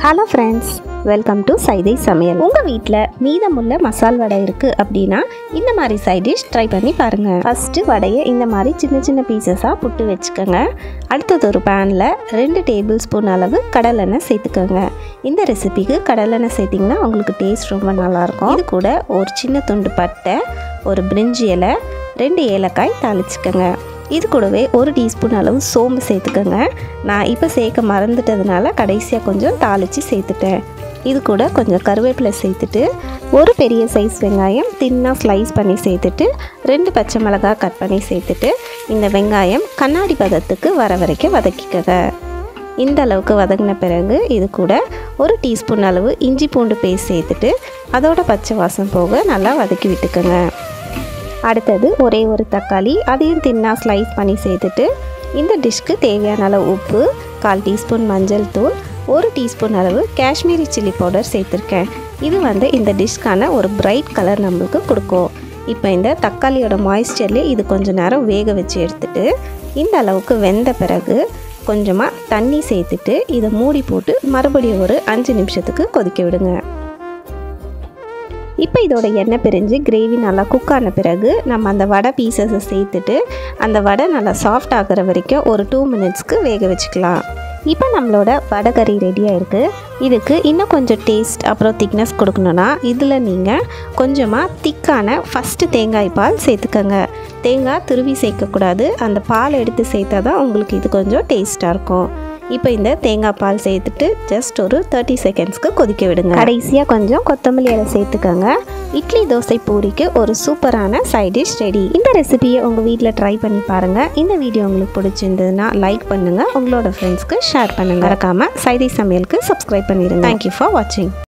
hello friends welcome to Saidai Samayal உங்கள் வீட்டில் மீதமுள்ள மசால் வடை இருக்குது அப்படின்னா இந்த மாதிரி சைட் டிஷ் ட்ரை பண்ணி பாருங்கள் ஃபஸ்ட்டு வடையை இந்த மாதிரி சின்ன சின்ன பீசஸாக புட்டு வச்சுக்கோங்க அடுத்தது ஒரு பேனில் ரெண்டு டேபிள் ஸ்பூன் அளவு கடலெண்ணெய் சேர்த்துக்கோங்க இந்த ரெசிபிக்கு கடலெண்ணெய் சேர்த்திங்கன்னா உங்களுக்கு டேஸ்ட் ரொம்ப நல்லாயிருக்கும் இது கூட ஒரு சின்ன துண்டு பட்டை ஒரு பிரிஞ்சி இலை ரெண்டு ஏலக்காய் தாளிச்சுக்கோங்க இது கூடவே ஒரு டீஸ்பூன் அளவு சோம்பு சேர்த்துக்கோங்க நான் இப்போ சேர்க்க மறந்துட்டதுனால கடைசியாக கொஞ்சம் தாளித்து சேர்த்துட்டேன் இது கூட கொஞ்சம் கருவேப்பிலை சேர்த்துட்டு ஒரு பெரிய சைஸ் வெங்காயம் தின்னாக ஸ்லைஸ் பண்ணி சேர்த்துட்டு ரெண்டு பச்சை மிளகாய் கட் பண்ணி சேர்த்துட்டு இந்த வெங்காயம் கண்ணாடி பதத்துக்கு வர வரைக்கும் வதக்கிக்கங்க இந்த அளவுக்கு வதங்கின பிறகு இது கூட ஒரு டீஸ்பூன் அளவு இஞ்சி பூண்டு பேஸ்ட் சேர்த்துட்டு அதோட பச்சை வாசம் போக நல்லா வதக்கி விட்டுக்கோங்க அடுத்தது ஒரே ஒரு தக்காளி அதையும் தின்னா ஸ்லைஸ் பண்ணி சேர்த்துட்டு இந்த டிஷ்க்கு தேவையான அளவு உப்பு கால் டீஸ்பூன் மஞ்சள் தூள் ஒரு டீஸ்பூன் அளவு காஷ்மீரி சில்லி பவுடர் சேர்த்துருக்கேன் இது வந்து இந்த டிஷ்க்கான ஒரு பிரைட் கலர் நம்மளுக்கு கொடுக்கும் இப்போ இந்த தக்காளியோட மாய்ஸ்சர்லேயே இது கொஞ்சம் நேரம் வேக வச்சு எடுத்துட்டு இந்த அளவுக்கு வெந்த பிறகு கொஞ்சமாக தண்ணி சேர்த்துட்டு இதை மூடி போட்டு மறுபடியும் ஒரு அஞ்சு நிமிஷத்துக்கு கொதிக்க விடுங்க இப்போ இதோட எண்ணெய் பிரிஞ்சு கிரேவி நல்லா குக் ஆன பிறகு நம்ம அந்த வடை பீசஸை சேர்த்துட்டு அந்த வடை நல்லா சாஃப்ட் ஆகிற வரைக்கும் ஒரு டூ மினிட்ஸ்க்கு வேக வச்சுக்கலாம் இப்போ நம்மளோட வடை கறி ரெடியாக இருக்குது இதுக்கு இன்னும் கொஞ்சம் டேஸ்ட் அப்புறம் திக்னஸ் கொடுக்கணுன்னா இதில் நீங்கள் கொஞ்சமாக திக்கான ஃபஸ்ட்டு தேங்காய் பால் சேர்த்துக்கோங்க தேங்காய் துருவி சேர்க்கக்கூடாது அந்த பால் எடுத்து சேர்த்தா தான் உங்களுக்கு இது கொஞ்சம் டேஸ்ட்டாக இருக்கும் இப்போ இந்த தேங்காய் பால் சேர்த்துட்டு ஜஸ்ட் ஒரு தேர்ட்டி செகண்ட்ஸ்க்கு கொதிக்க விடுங்க கடைசியாக கொஞ்சம் கொத்தமல்லி இலை சேர்த்துக்கோங்க இட்லி தோசை பூரிக்கு ஒரு சூப்பரான சைட் டிஷ் ரெடி இந்த ரெசிபியை உங்கள் வீட்டில் ட்ரை பண்ணி பாருங்கள் இந்த வீடியோ உங்களுக்கு பிடிச்சிருந்ததுன்னா லைக் பண்ணுங்கள் உங்களோட ஃப்ரெண்ட்ஸ்க்கு ஷேர் பண்ணுங்கள் மறக்காமல் சைடி சமையலுக்கு சப்ஸ்கிரைப் பண்ணிடுங்க தேங்க்யூ ஃபார் வாட்சிங்